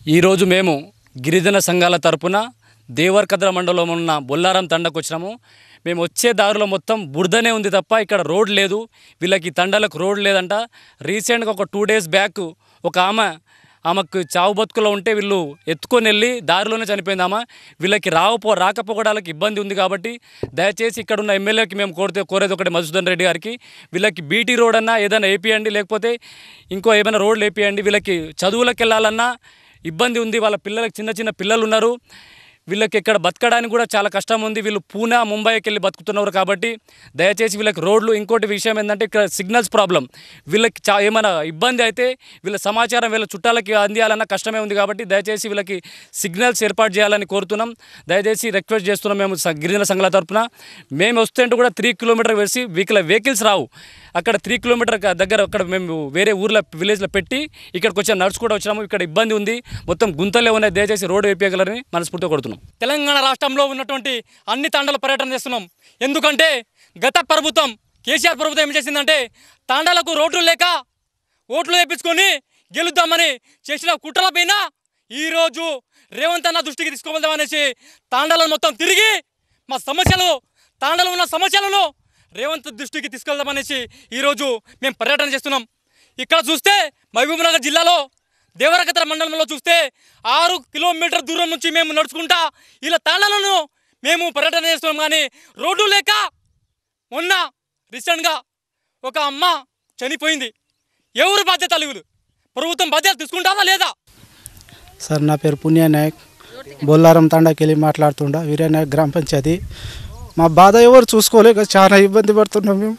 ఈరోజు మేము గిరిజన సంఘాల తరపున దేవర్కద్ర మండలంలో ఉన్న బొల్లారం తండకు వచ్చినాము మేము వచ్చే దారిలో మొత్తం బురదనే ఉంది తప్ప ఇక్కడ రోడ్ లేదు వీళ్ళకి తండలకు రోడ్ లేదంట రీసెంట్గా ఒక టూ డేస్ బ్యాక్ ఒక ఆమె ఆమెకు చావు బతుకులో ఉంటే వీళ్ళు ఎత్తుకొని వెళ్ళి దారిలోనే చనిపోయింది ఆమె వీళ్ళకి రాకపో రాకపోవడానికి ఇబ్బంది ఉంది కాబట్టి దయచేసి ఇక్కడ ఉన్న ఎమ్మెల్యేకి మేము కోరితే కోరేది ఒకటి మధుసూదన్ రెడ్డి గారికి వీళ్ళకి బీటీ రోడ్ అన్నా ఏదైనా వేపియండి లేకపోతే ఇంకో ఏమైనా రోడ్లు వేపియండి వీళ్ళకి చదువులకు వెళ్ళాలన్నా ఇబ్బంది ఉంది వాళ్ళ పిల్లలకి చిన్న చిన్న పిల్లలు ఉన్నారు వీళ్ళకి ఇక్కడ బతకడానికి కూడా చాలా కష్టం ఉంది వీళ్ళు పూనా ముంబైకి వెళ్ళి బతుకుతున్నారు కాబట్టి దయచేసి వీళ్ళకి రోడ్లు ఇంకోటి విషయం ఏంటంటే ఇక్కడ సిగ్నల్స్ ప్రాబ్లం వీళ్ళకి చా ఏమైనా ఇబ్బంది అయితే వీళ్ళ సమాచారం వీళ్ళ చుట్టాలకి అందియాలన్న కష్టమే ఉంది కాబట్టి దయచేసి వీళ్ళకి సిగ్నల్స్ ఏర్పాటు చేయాలని కోరుతున్నాం దయచేసి రిక్వెస్ట్ చేస్తున్నాం మేము స- గిరిజన సంఘాల తరపున మేము వస్తుంటే కూడా త్రీ కిలోమీటర్ వేసి వీకిల వెహికల్స్ రావు అక్కడ త్రీ కిలోమీటర్ క- దగ్గర అక్కడ మేము వేరే ఊర్లో విలేజ్లో పెట్టి ఇక్కడికి వచ్చి నడుచు కూడా వచ్చినాము ఇక్కడ ఇబ్బంది ఉంది మొత్తం గుంతలే ఉన్నాయి దయచేసి రోడ్డు వేపించగలరని మనస్ఫూర్తిగా కొడుతున్నాం తెలంగాణ రాష్ట్రంలో ఉన్నటువంటి అన్ని తాండాల పర్యటన చేస్తున్నాం ఎందుకంటే గత ప్రభుత్వం కేసీఆర్ ప్రభుత్వం ఏం చేసిందంటే తాండాలకు రోడ్లు లేక ఓట్లు వేపించుకొని గెలుద్దామని చేసిన కుట్రల పైన ఈరోజు రేవంత్ అన్న దృష్టికి తీసుకోవద్దామనేసి తాండాలను మొత్తం తిరిగి మా సమస్యలు తాండాలో ఉన్న సమస్యలను రేవంత్ దృష్టికి తీసుకెళ్దామనేసి ఈరోజు మేము పర్యటన చేస్తున్నాం ఇక్కడ చూస్తే మహబూబ్నగర్ జిల్లాలో దేవరకద్ర మండలంలో చూస్తే ఆరు కిలోమీటర్ దూరం నుంచి మేము నడుచుకుంటా ఇలా తాళాలను మేము పర్యటన చేస్తున్నాం కానీ రోడ్డు లేక మొన్న రీసెంట్గా ఒక అమ్మ చనిపోయింది ఎవరు బాధ్యత లేవు ప్రభుత్వం బాధ్యత తీసుకుంటావా లేదా సార్ నా పేరు పుణ్య నాయక్ బొల్లారం తండాకి వెళ్ళి మాట్లాడుతుండా వీరనాయక్ గ్రామ పంచాయతీ మా బాధ ఎవరు చూసుకోలేక చాలా ఇబ్బంది పడుతున్నాం మేము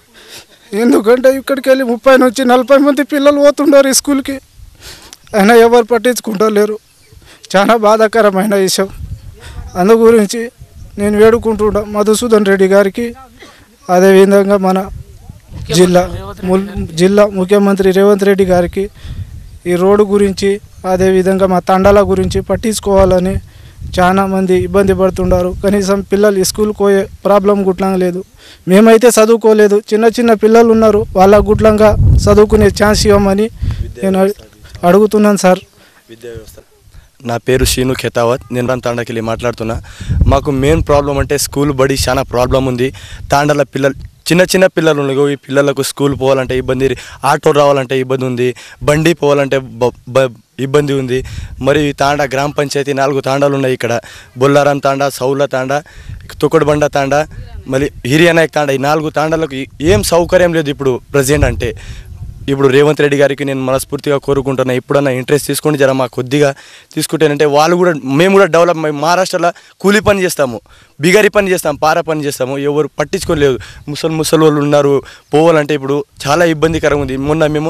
ఎందుకంటే ఇక్కడికి వెళ్ళి ముప్పై నుంచి నలభై మంది పిల్లలు పోతుండారు ఈ స్కూల్కి అయినా ఎవరు పట్టించుకుంటలేరు చాలా బాధాకరమైన విషయం అందు గురించి నేను వేడుకుంటుండా మధుసూదన్ రెడ్డి గారికి అదేవిధంగా మన జిల్లా ముల్- జిల్లా ముఖ్యమంత్రి రేవంత్ రెడ్డి గారికి ఈ రోడ్డు గురించి అదేవిధంగా మా తండాల గురించి పట్టించుకోవాలని చాలా మంది ఇబ్బంది పడుతుండారు కనీసం పిల్లలు స్కూల్కి పోయే ప్రాబ్లం గుట్లంగా లేదు మేమైతే చదువుకోలేదు చిన్న చిన్న పిల్లలు ఉన్నారు వాళ్ళ గుట్లంగా చదువుకునే ఛాన్స్ ఇవ్వమని నేను అడు- అడుగుతున్నాను సార్ విద్యా వ్యవస్థ నా పేరు శ్రీను ఖెతావత్ నేను రాన్ తాండాకి వెళ్ళి మాట్లాడుతున్నా మాకు మెయిన్ ప్రాబ్లం అంటే స్కూల్ బడి చాలా ప్రాబ్లం ఉంది తాండాల పిల్లలు చిన్న చిన్న పిల్లలు ఉన్నారు ఈ పిల్లలకు స్కూల్ పోవాలంటే ఇబ్బంది ఆటో రావాలంటే ఇబ్బంది ఉంది బండి పోవాలంటే బ- బ- ఇబ్బంది ఉంది మరి ఈ తాండా గ్రామ పంచాయతీ నాలుగు తాండాలు ఉన్నాయి ఇక్కడ బొల్లారం తాండా సౌల తాండా తొక్కడబండ తాండా మళ్ళీ హిరియానాయక్ తాండా ఈ నాలుగు తాండాలకు ఏం సౌకర్యం లేదు ఇప్పుడు ప్రజెంట్ అంటే ఇప్పుడు రేవంత్ రెడ్డి గారికి నేను మనస్ఫూర్తిగా కోరుకుంటున్నా ఇప్పుడన్నా ఇంట్రెస్ట్ తీసుకొని జర మా కొద్దిగా తీసుకుంటేనంటే వాళ్ళు కూడా మేము కూడా డెవలప్ మేము మహారాష్ట్రలో కూలీ పని చేస్తాము బిగారి పని చేస్తాం పార పని చేస్తాము ఎవరు పట్టించుకోలేదు ముసలి ముసలి వాళ్ళు ఉన్నారు పోవాలంటే ఇప్పుడు చాలా ఇబ్బందికరంగా ఉంది మొన్న మేము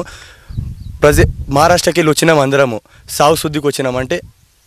ప్రజ మహారాష్ట్రకి వెళ్ళి వచ్చినాము అందరము సాగు శుద్ధికి వచ్చినామంటే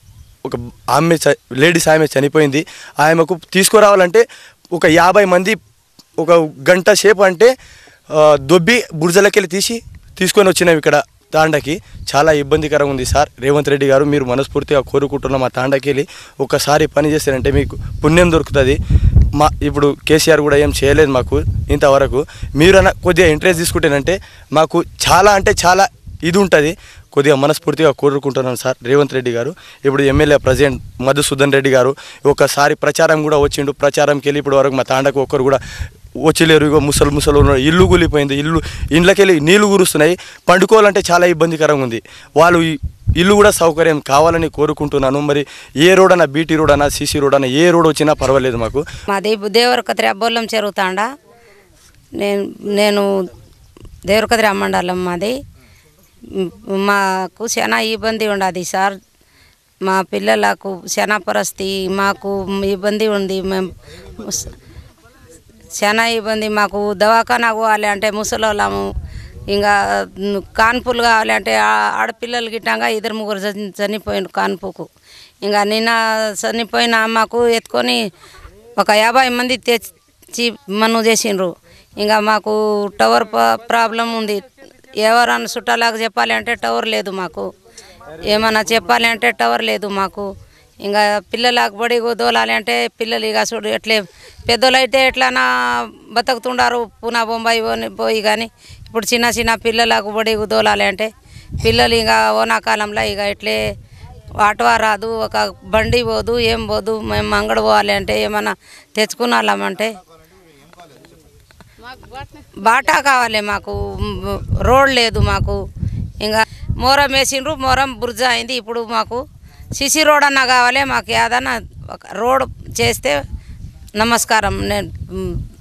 ఒక ఆమె చ- లేడీస్ ఆమె చనిపోయింది ఆమెకు తీసుకురావాలంటే ఒక యాభై మంది ఒక గంట సేపు అంటే ఆ, దొబ్బి బుర్జలకెళ్ళి తీసి తీసుకొని వచ్చినాం ఇక్కడ తాండకి చాలా ఇబ్బందికరంగా ఉంది సార్ రేవంత్ రెడ్డి గారు మీరు మనస్ఫూర్తిగా కోరుకుంటున్న మా తాండకి వెళ్ళి ఒకసారి పని చేస్తారంటే మీకు పుణ్యం దొరుకుతుంది మా ఇప్పుడు కేసీఆర్ కూడా ఏం చేయలేదు మాకు ఇంతవరకు మీరు అన్న కొద్దిగా ఇంట్రెస్ట్ తీసుకుంటేనంటే మాకు చాలా అంటే చాలా ఇది ఉంటుంది కొద్దిగా మనస్ఫూర్తిగా కోరుకుంటున్నాను సార్ రేవంత్ రెడ్డి గారు ఇప్పుడు ఎమ్మెల్యే ప్రజెంట్ మధుసూదన్ రెడ్డి గారు ఒకసారి ప్రచారం కూడా వచ్చిండు ప్రచారంకి వెళ్ళి ఇప్పుడు వరకు మా తాండకు ఒక్కరు కూడా వచ్చలేరు ఇగో ముసలు ముసలు ఉన్నారు ఇల్లు కూలిపోయింది ఇల్లు ఇండ్లకి వెళ్ళి నీళ్లు కురుస్తున్నాయి పండుకోవాలంటే చాలా ఇబ్బందికరంగా ఉంది వాళ్ళు ఈ ఇల్లు కూడా సౌకర్యం కావాలని కోరుకుంటున్నాను మరి ఏ రోడ్ అన్నా బీటీ రోడ్ అన్నా సీసీ రోడ్ అన్నా ఏ రోడ్ వచ్చినా పర్వాలేదు మాకు మాది దేవరకత్రి అబ్బోళ్ళం చెరువుతాండా నేను నేను దేవరకత్రి మండలం మాది మ్, మాకు చాలా ఇబ్బంది ఉండదు సార్ మా పిల్లలకు చాలా పరిస్థితి మాకు ఇబ్బంది ఉంది మేము ముస- చాలా ఇబ్బంది మాకు దవాఖానా పోవాలి అంటే ముసలోళ్ళము ఇంకా మ్, కాన్పులు కావాలి అంటే ఆ- ఆడపిల్లలు గిట్టంగా ఇద్దరు ముగ్గురు చని- చనిపోయిన కాన్పుకు ఇంకా నిన్న చనిపోయిన మాకు ఎత్తుకొని ఒక యాభై మంది తెచ్చి మను చేసిండ్రు ఇంకా మాకు టవర్ ప- ప్రాబ్లం ఉంది ఎవరన్నా చుట్టాలకు చెప్పాలి అంటే టవర్ లేదు మాకు ఏమన్నా చెప్పాలి అంటే టవర్ లేదు మాకు ఇంకా పిల్లలకు బడి దోలాలి అంటే పిల్లలు ఇక చూడు ఎట్లే పెద్దోళ్ళు అయితే ఎట్లనా బతుకుతుండారు పూనా బొంబాయి పోని- పోయి కానీ ఇప్పుడు చిన్న చిన్న పిల్లలకు బడి దోలాలి అంటే పిల్లలు ఇక ఓనాకాలంలో ఇక ఇట్లే ఆటో రాదు ఒక బండి పోదు ఏం పోదు మేము అంగడి పోవాలి అంటే ఏమన్నా తెచ్చుకున్నామంటే బాటా కావాలి మాకు మ్, రోడ్ లేదు మాకు ఇంకా మోరం వేసిండ్రు మోరం బుర్జ అయింది ఇప్పుడు మాకు సిసి రోడ్ అన్నా కావాలి మాకు ఏదన్నా ఒక రోడ్ చేస్తే నమస్కారం నేను మ్,